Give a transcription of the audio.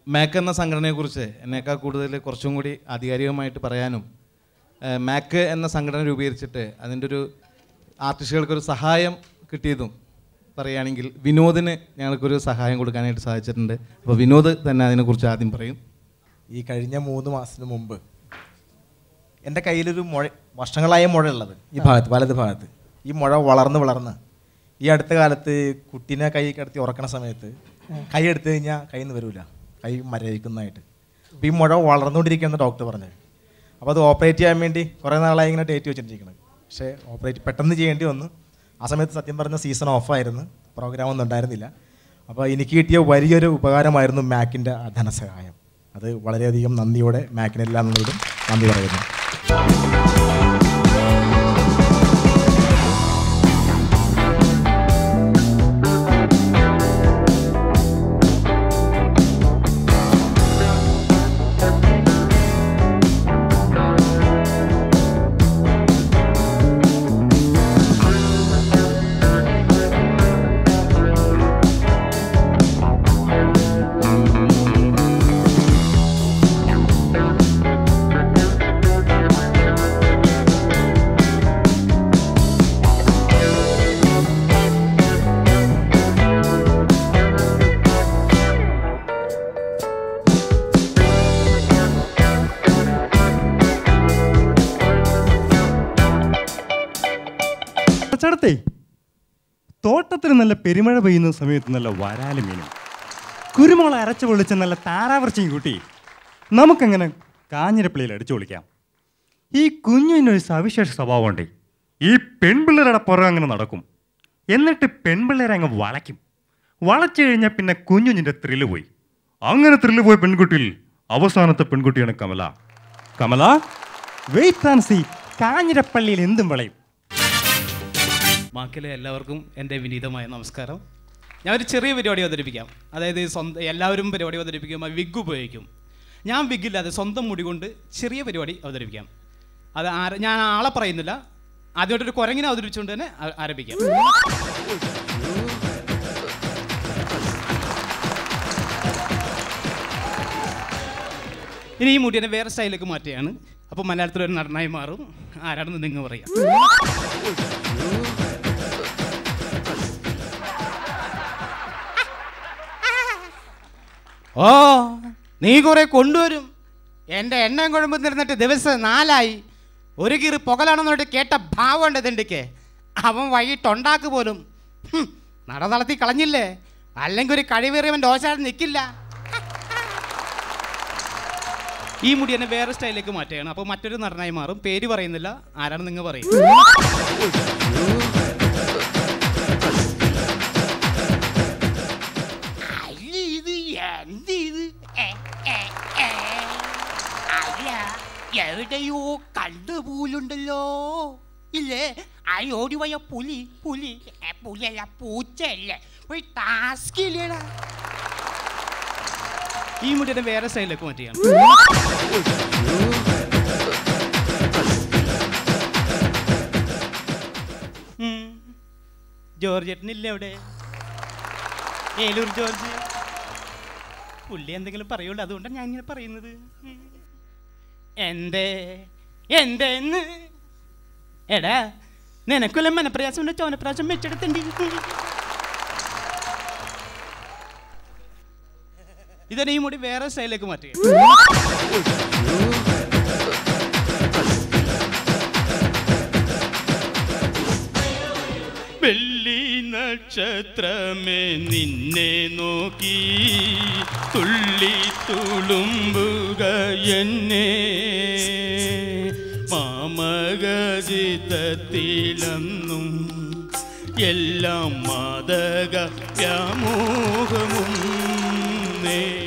മാക്ക് എന്ന സംഘടനയെക്കുറിച്ച് എന്നേക്കാൾ കൂടുതൽ കുറച്ചും കൂടി ആധികാരികമായിട്ട് പറയാനും ഏഹ്, മാക്ക് എന്ന സംഘടന രൂപീകരിച്ചിട്ട് അതിൻ്റെ ഒരു ആർട്ടിസ്റ്റുകൾക്കൊരു സഹായം കിട്ടിയതും പറയുകയാണെങ്കിൽ വിനോദിന് ഞങ്ങൾക്കൊരു സഹായം കൊടുക്കാനായിട്ട് സാധിച്ചിട്ടുണ്ട് അപ്പോൾ വിനോദ് തന്നെ അതിനെക്കുറിച്ച് ആദ്യം പറയും ഈ കഴിഞ്ഞ മൂന്ന് മാസത്തിന് മുമ്പ് എൻ്റെ കയ്യിലൊരു മുഴ വർഷങ്ങളായ മുഴ ഉള്ളത് ഈ ഭാഗത്ത് വലത് ഭാഗത്ത് ഈ മുഴ വളർന്ന് വളർന്ന് ഈ അടുത്ത കാലത്ത് കുട്ടീനെ കൈ കിടത്തി ഉറക്കണ സമയത്ത് കൈ എടുത്തു കഴിഞ്ഞാൽ കയ്യിൽ നിന്ന് വരില്ല കൈ മരവിക്കുന്നതായിട്ട് അപ്പോൾ ഈ മുഴ വളർന്നുകൊണ്ടിരിക്കുകയെന്ന് ഡോക്ടർ പറഞ്ഞത് അപ്പോൾ അത് ഓപ്പറേറ്റ് ചെയ്യാൻ വേണ്ടി കുറേ നാളായി ഇങ്ങനെ ഡേറ്റ് വെച്ചിട്ടിരിക്കുന്നത് പക്ഷേ ഓപ്പറേറ്റ് പെട്ടെന്ന് ചെയ്യേണ്ടി വന്നു ആ സമയത്ത് സത്യം പറഞ്ഞ സീസൺ ഓഫായിരുന്നു പ്രോഗ്രാം ഒന്നും ഉണ്ടായിരുന്നില്ല അപ്പോൾ എനിക്ക് കിട്ടിയ വലിയൊരു ഉപകാരമായിരുന്നു മാക്കിൻ്റെ ആ ധനസഹായം അത് വളരെയധികം നന്ദിയോടെ മാക്കിനെല്ലാം നിങ്ങളോടും നന്ദി പറയുന്നു ചടത്തേ തോട്ടത്തിൽ നല്ല പെരുമഴ പെയ്യുന്ന സമയത്ത് നല്ല വരാല് മീനും കുരുമുളക് അരച്ച് പൊളിച്ച നല്ല താറാവർച്ചയും കൂട്ടി നമുക്കങ്ങനെ കാഞ്ഞിരപ്പള്ളിയിൽ അടിച്ചു പൊളിക്കാം ഈ കുഞ്ഞിനൊരു സവിശേഷ സ്വഭാവമുണ്ട് ഈ പെൺപിള്ളേരുടെ പുറം അങ്ങനെ നടക്കും എന്നിട്ട് പെൺപിള്ളേരെ അങ്ങ് വളയ്ക്കും വളച്ചു കഴിഞ്ഞാൽ പിന്നെ കുഞ്ഞുഞ്ഞിൻ്റെ ത്രില്ല് പോയി അങ്ങനെ ത്രില്ല് പോയ പെൺകുട്ടിയിൽ അവസാനത്തെ പെൺകുട്ടിയാണ് Kamala Kamala wait and see കാഞ്ഞിരപ്പള്ളിയിൽ എന്തും വിളയും മാക്കിലെ എല്ലാവർക്കും എൻ്റെ വിനീതമായ നമസ്കാരം ഞാൻ ഒരു ചെറിയ പരിപാടി അവതരിപ്പിക്കാം അതായത് സ്വന്തം എല്ലാവരും പരിപാടി അവതരിപ്പിക്കുമ്പോൾ വിഗ് ഉപയോഗിക്കും ഞാൻ വിഗില്ലാതെ സ്വന്തം മുടി കൊണ്ട് ചെറിയ പരിപാടി അവതരിപ്പിക്കാം അത് ആര ഞാൻ ആളെ പറയുന്നില്ല ആദ്യമായിട്ടൊരു കുരങ്ങിനെ അവതരിപ്പിച്ചുകൊണ്ട് തന്നെ ആ- ആരംഭിക്കാം ഇനി ഈ മുടിയെ വേറെ സ്റ്റൈലിലേക്ക് മാറ്റുകയാണ് അപ്പോൾ മലയാളത്തിൽ ഒരു നടനായി മാറും ആരാണെന്ന് നിങ്ങൾ പറയാം ഓ നീ കുറെ കൊണ്ടുവരും എൻ്റെ എണ്ണയും കുഴമ്പ് നിന്നിട്ട് ദിവസം നാലായി ഒരു കീറി പുകലാണെന്നോട്ട് കേട്ട ഭാവമുണ്ട് ഇതിൻ്റെക്ക് അവൻ വൈകിട്ടുണ്ടാക്ക് പോലും ഹും, നട തളർത്തി കളഞ്ഞില്ലേ അല്ലെങ്കിൽ ഒരു കഴിവേറിയവൻ ദോശാട് നിൽക്കില്ല ഈ മുടി എന്നെ വേറെ സ്റ്റൈലിലേക്ക് മാറ്റുകയാണ് അപ്പോൾ മറ്റൊരു നടനായി മാറും പേര് പറയുന്നില്ല ആരാണ് നിങ്ങൾ പറയും അല്ല ഇത് എന്ത് ഇത് ഏ, ഏ, ഏ. അല്ല എവിടെയോ കണ്ടു പോലുണ്ടല്ലോ ഇല്ലേ ആ ഓടി പോയ പുലി പുലി ഏ, പുലിയല്ല പൂച്ചയല്ലേ ഒരു ടാസ്ക് ഇല്ലേടാ ഈ മുടി എന്നെ വേറെ സ്റ്റൈലിലേക്ക് മാറ്റുകയാണ് ഉം. ജോർജ് ഏട്ടനില്ലേ അവിടെ ഏലൂർ ജോർജ് പുള്ളി എന്തെങ്കിലും പറയുള്ളൂ അതുകൊണ്ടാണ് ഞാൻ ഇങ്ങനെ പറയുന്നത് ഉം. എന്തേ എന്തേന്ന് എടാ നിനക്കുള്ള മനപ്രയാസം ചോനപ്രാസം വെച്ചെടുത്തണ്ടി ഇതന്നെ ഈ മുടി വേറെ സ്റ്റൈലിലേക്ക് മാറ്റുക വെള്ളി നക്ഷത്രമേ നിന്നെ നോക്കി തുള്ളി തുളുമ്പുക എന്നെ മാമകജിതത്തിലന്നും എല്ലാം മാതക വ്യാമോഹമും നേ